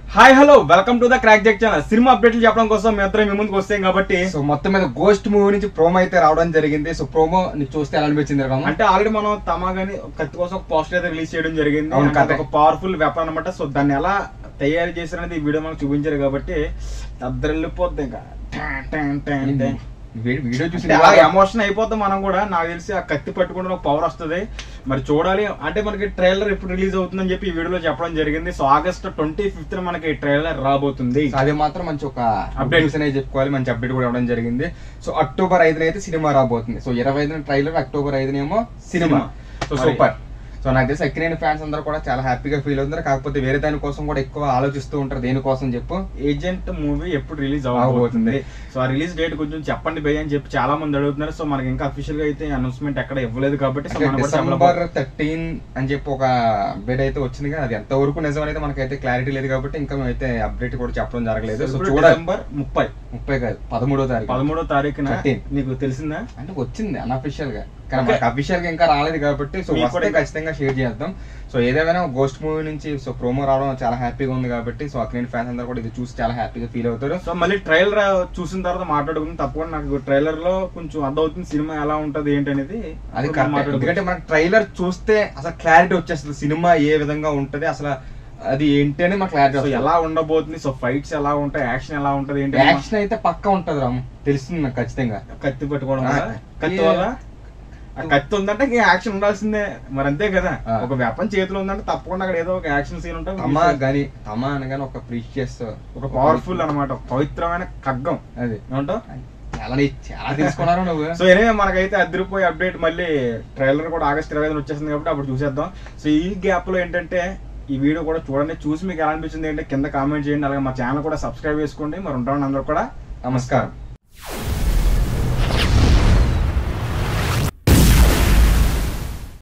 Hi hello welcome to the crack jack channel cinema అప్డేట్లు చెప్పడం కోసం మేము ఇద్దరం మీ ముందుకు వస్తాం కాబట్టి సో మొత్తం మీద గోస్ట్ మూవీ నుంచి ప్రోమో అయితే రావడం జరిగింది సో ప్రోమో నీకు చూస్తే ఎలా అనిపించింది రాము అంటే ఆల్రెడీ మనం తమాగాని కత్తి కోసం ఒక పోస్టర్ అయితే రిలీజ్ చేయడం జరిగింది అవును, అంటే కథే. ఒక పవర్ఫుల్ వెపన్ అనమాట సో దాన్ని ఎలా తయారు చేశారు అనేది ఈ వీడియో మనకు చూపించారు కాబట్టి అద్దరు వెళ్ళిపోద్ది ఇంకా టాన్ టాన్ టాన్ టాన్. వీ- వీడియో చూసి అంటే అలా ఎమోషన్ అయిపోతాం మనం కూడా నాకు తెలిసి ఆ కత్తి పట్టుకుంటే ఒక పవర్ వస్తుంది మరి చూడాలి అంటే మనకి ట్రైలర్ ఎప్పుడు రిలీజ్ అవుతుందని చెప్పి ఈ వీడియోలో చెప్పడం జరిగింది సో ఆగస్ట్ ట్వంటీ ఫిఫ్త్ మనకి ట్రైలర్ రాబోతుంది సో అది మాత్రం మంచి ఒక Update. అప్డేట్స్ అనేది చెప్పుకోవాలి మంచి అప్డేట్ కూడా ఇవ్వడం జరిగింది సో అక్టోబర్ ఐదున అయితే సినిమా రాబోతుంది సో ఇరవై ఐదున ట్రైలర్ అక్టోబర్ ఐదునేమో సినిమా సో మరి- సూపర్ సో నాకు తెలిసి అక్కినేని ఫ్యాన్స్ అందరూ కూడా చాలా హ్యాపీగా ఫీల్ అవుతున్నారు కాకపోతే వేరే దాని కోసం కూడా ఎక్కువ ఆలోచిస్తూ ఉంటారు దేనికోసం చెప్పు ఏజెంట్ మూవీ ఎప్పుడు రిలీజ్ అవబోతుంది. అవబోతుంది సో ఆ రిలీజ్ డేట్ కొంచెం చెప్పండి భయ్య అని చెప్పి చాలా మంది అడుగుతున్నారు సో మనకి ఇంకా అఫీషియల్ గా అయితే అనౌన్స్మెంట్ ఎక్కడ ఇవ్వలేదు కాబట్టి సో అంటే మనం కూడా డిసెంబర్ చెప్పలేకపోతున్నాం. థర్టీన్ అని చెప్పి ఒక అప్డేట్ అయితే వచ్చింది కదా అది ఎంత వరకు నిజం అనేది మనకైతే క్లారిటీ లేదు కాబట్టి ఇంకా మేమైతే అప్డేట్ కూడా చెప్పడం జరగలేదు సో ఇప్పుడు చూడాలి డిసెంబర్ ముప్పై ముప్పై కాదు పదమూడో తారీఖు పదమూడో తారీఖున 13. నీకు తెలిసిందా అంటే వచ్చింది అన్అఫిషియల్ గా కానీ Okay. మనకి అఫీషియల్ గా ఇంకా రాలేదు కాబట్టి సో మీకు వస్తే కూడా- ఖచ్చితంగా షేర్ చేద్దాం సో ఏదేమైనా గోస్ట్ మూవీ నుంచి సో ప్రోమో రావడం చాలా హ్యాపీగా ఉంది కాబట్టి సో అక్కడ ఫ్యాన్స్ అందరూ కూడా ఇది చూసి చాలా హ్యాపీగా ఫీల్ అవుతారు సో మళ్ళీ ట్రైలర్ చూసిన తర్వాత మాట్లాడుకుందాం తప్పకుండా నాకు ట్రైలర్ లో కొంచెం అర్థమవుతుంది సినిమా ఎలా ఉంటది ఏంటి అనేది అది అప్పుడు కరెక్ట్ మాట్లాడుకుందాం. ఎందుకంటే మనకి ట్రైలర్ చూస్తే అసలు క్లారిటీ వచ్చేస్తుంది సినిమా ఏ విధంగా ఉంటది అసలు అది ఏంటి అని మనకు క్లారిటీ సో ఎలా ఉండబోతుంది సో ఫైట్స్ ఎలా ఉంటాయి యాక్షన్ ఎలా ఉంటది ఏంటి యాక్షన్ అయితే పక్కా ఉంటది రాము తెలుస్తుంది నాకు ఖచ్చితంగా కత్తి పట్టుకోవడం ఆ, వల్ల కత్తి ఏ- వల్ల ఆ కత్తి ఉందంటే ఇంక యాక్షన్ ఉండాల్సిందే మరి అంతే కదా ఆ. ఒక వెపన్ చేతిలో ఉందంటే తప్పకుండా అక్కడ ఏదో ఒక యాక్షన్ సీన్ తమ ఉంటుంది గాని తమ అనగానే ఒక ప్రీషియస్ ఒక పవర్ఫుల్ అన్నమాట పవిత్రమైన ఖడ్గం అది ఏమంటావు చాలా నీ- చాలా తెలుసుకున్నారు నువ్వు సో ఎనివే మనకైతే అదిరిపోయి అప్డేట్ మళ్ళీ ట్రైలర్ కూడా ఆగస్ట్ ఇరవై ఐదున వచ్చేసింది కాబట్టి అప్పుడు చూసేద్దాం సో ఈ గ్యాప్ లో ఏంటంటే ఈ వీడియో కూడా చూడండి చూసి మీకు ఎలా అనిపించింది ఏంటంటే కింద కామెంట్ చేయండి అలాగే మా ఛానల్ కూడా సబ్స్క్రైబ్ చేసుకోండి మరి ఉంటామని అందరూ కూడా నమస్కారం